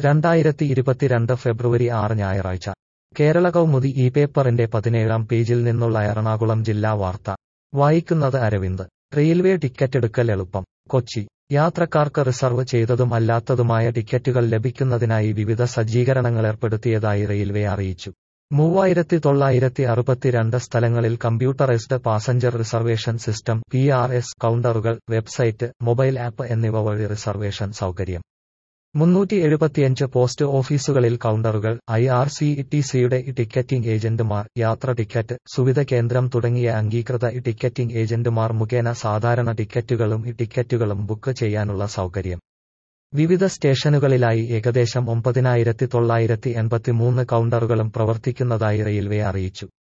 രണ്ടായിരത്തി ഇരുപത്തിരണ്ട് ഫെബ്രുവരി ആറ് ഞായറാഴ്ച കേരള കൗമുദി ഈ പേപ്പറിന്റെ പതിനേഴാം പേജിൽ നിന്നുള്ള എറണാകുളം ജില്ലാ വാർത്ത വായിക്കുന്നത് അരവിന്ദ് റെയിൽവേ ടിക്കറ്റെടുക്കൽ എളുപ്പം കൊച്ചി യാത്രക്കാർക്ക് റിസർവ് ചെയ്തതും അല്ലാത്തതുമായ ടിക്കറ്റുകൾ ലഭിക്കുന്നതിനായി വിവിധ സജ്ജീകരണങ്ങളേർപ്പെടുത്തിയതായി റെയിൽവേ അറിയിച്ചു മൂവായിരത്തി തൊള്ളായിരത്തി അറുപത്തിരണ്ട് സ്ഥലങ്ങളിൽ computerised passenger reservation system P R S കൗണ്ടറുകൾ വെബ്സൈറ്റ് മൊബൈൽ ആപ്പ് എന്നിവ വഴി റിസർവേഷൻ സൗകര്യം മുന്നൂറ്റി എഴുപത്തിയഞ്ച് പോസ്റ്റ് ഓഫീസുകളിൽ കൗണ്ടറുകൾ ഐ ആർ സി ടി സിയുടെ ടിക്കറ്റിംഗ് ഏജന്റുമാർ യാത്ര ടിക്കറ്റ് സുവിധ കേന്ദ്രം തുടങ്ങിയ അംഗീകൃത ടിക്കറ്റിംഗ് ഏജന്റുമാർ മുഖേന സാധാരണ ടിക്കറ്റുകളും ടിക്കറ്റുകളും ബുക്ക് ചെയ്യാനുള്ള സൗകര്യം വിവിധ സ്റ്റേഷനുകളിലായി ഏകദേശം ഒമ്പതിനായിരത്തി തൊള്ളായിരത്തി എൺപത്തിമൂന്ന് കൗണ്ടറുകളും പ്രവർത്തിക്കുന്നതായി റെയിൽവേ അറിയിച്ചു